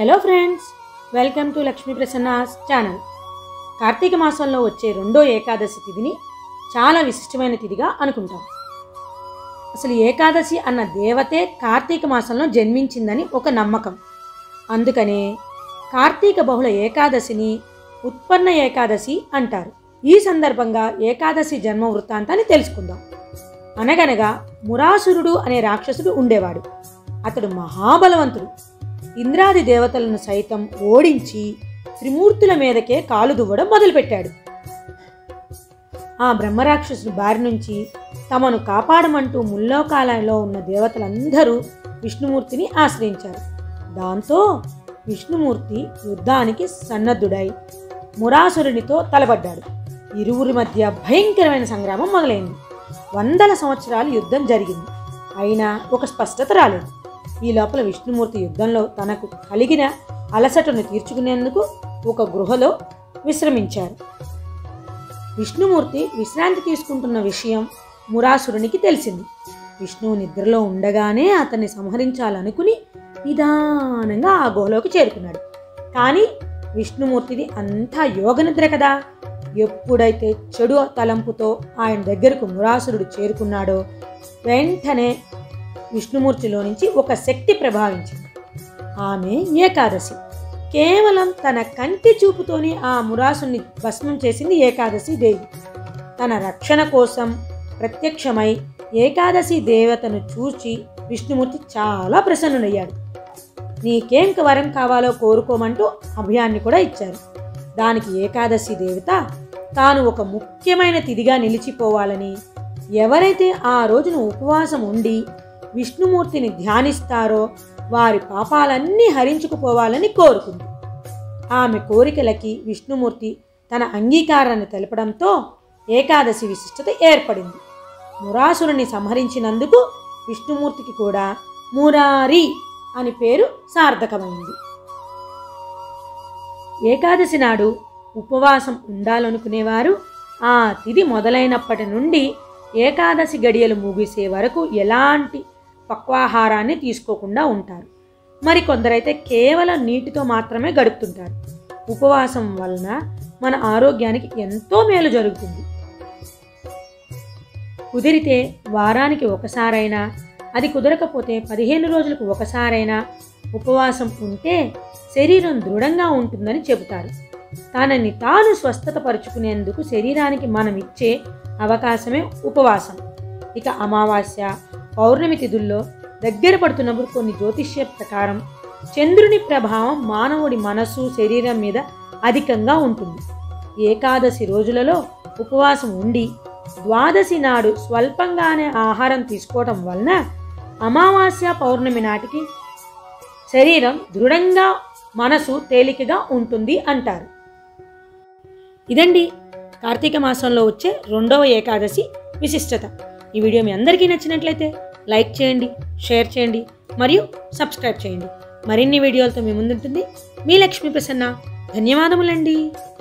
hello friends welcome to Lakshmi Prasanna's channel Karthika మాసంలో వచ్చే రెండో ఏకాదశి తిథిని చాలా విశిష్టమైన తిథిగా అనుకుంటాం అసలు ఏకాదశి అన్న దేవతే కార్తీక మాసంలో జన్మించిందని ఒక నమ్మకం అందుకనే కార్తీక బహుళ ఏకాదశిని ఉత్పన్న ఏకాదశి అంటారు ఈ సందర్భంగా ఏకాదశి జన్మ వృత్తాంతాన్ని తెలుసుకుందాం అనగనగా మురాసురుడు అనే రాక్షసుడు ఉండేవాడు అతడు మహాబలవంతుడు ఇంద్రాది దేవతలను సైతం ఓడించి త్రిమూర్తుల మీదకే కాలు దువ్వడం మొదలుపెట్టాడు ఆ బ్రహ్మరాక్షసుడి బారి నుంచి తమను కాపాడమంటూ ముల్లోకాలలో ఉన్న దేవతలందరూ విష్ణుమూర్తిని ఆశ్రయించారు దాంతో విష్ణుమూర్తి యుద్ధానికి సన్నద్ధుడై మురాసురునితో తలపడ్డాడు ఇరువురి మధ్య భయంకరమైన సంగ్రామం మొదలైంది వందల సంవత్సరాలు యుద్ధం జరిగింది అయినా ఒక స్పష్టత రాలేదు ఈ లోపల విష్ణుమూర్తి యుద్ధంలో తనకు కలిగిన అలసటను తీర్చుకునేందుకు ఒక గృహలో విశ్రమించారు విష్ణుమూర్తి విశ్రాంతి తీసుకుంటున్న విషయం మురాసురునికి తెలిసింది విష్ణువు నిద్రలో ఉండగానే అతన్ని సంహరించాలనుకుని నిదానంగా ఆ గుహలోకి చేరుకున్నాడు కానీ విష్ణుమూర్తిది అంతా యోగనిద్ర కదా ఎప్పుడైతే చెడు తలంపుతో ఆయన దగ్గరకు మురాసురుడు చేరుకున్నాడో వెంటనే విష్ణుమూర్తిలో నుంచి ఒక శక్తి ప్రభావించింది ఆమె ఏకాదశి కేవలం తన కంటి చూపుతోనే ఆ మురాసుని భస్మం చేసింది ఏకాదశి దేవి తన రక్షణ కోసం ప్రత్యక్షమై ఏకాదశి దేవతను చూచి విష్ణుమూర్తి చాలా ప్రసన్నుడయ్యాడు నీకేం వరం కావాలో కోరుకోమంటూ అభయాన్ని కూడా ఇచ్చారు దానికి ఏకాదశి దేవత తాను ఒక ముఖ్యమైన తిథిగా నిలిచిపోవాలని ఎవరైతే ఆ రోజున ఉపవాసం ఉండి విష్ణుమూర్తిని ధ్యానిస్తారో వారి పాపాలన్నీ హరించుకుపోవాలని కోరుకుంది ఆమె కోరికలకి విష్ణుమూర్తి తన అంగీకారాన్ని తెలపడంతో ఏకాదశి విశిష్టత ఏర్పడింది మురాసురుని సంహరించినందుకు విష్ణుమూర్తికి కూడా మురారి అని పేరు సార్థకమైంది ఏకాదశి నాడు ఉపవాసం ఉండాలనుకునేవారు ఆ తిథి మొదలైనప్పటి నుండి ఏకాదశి గడియలు ముగిసే వరకు ఎలాంటి పక్వాహారాన్ని తీసుకోకుండా ఉంటారు మరి కొందరైతే కేవలం నీటితో మాత్రమే గడుపుతుంటారు ఉపవాసం వలన మన ఆరోగ్యానికి ఎంతో మేలు జరుగుతుంది కుదిరితే వారానికి ఒకసారైనా అది కుదరకపోతే పదిహేను రోజులకు ఒకసారైనా ఉపవాసం ఉంటే శరీరం దృఢంగా ఉంటుందని చెబుతారు తనని తాను స్వస్థత పరుచుకునేందుకు శరీరానికి మనం ఇచ్చే అవకాశమే ఉపవాసం ఇక అమావాస్య పౌర్ణమి తిథుల్లో దగ్గర పడుతున్నప్పుడు కొన్ని జ్యోతిష్య ప్రకారం చంద్రుని ప్రభావం మానవుడి మనసు శరీరం మీద అధికంగా ఉంటుంది ఏకాదశి రోజులలో ఉపవాసం ఉండి ద్వాదశి నాడు స్వల్పంగానే ఆహారం తీసుకోవటం వలన అమావాస్య పౌర్ణమి నాటికి శరీరం దృఢంగా మనసు తేలికగా ఉంటుంది అంటారు ఇదండి కార్తీక మాసంలో వచ్చే రెండవ ఏకాదశి విశిష్టత ఈ వీడియో మీ అందరికీ నచ్చినట్లయితే లైక్ చేయండి షేర్ చేయండి మరియు సబ్స్క్రైబ్ చేయండి మరిన్ని వీడియోలతో మీ ముందుంటుంది మీ లక్ష్మీ ప్రసన్న ధన్యవాదములండి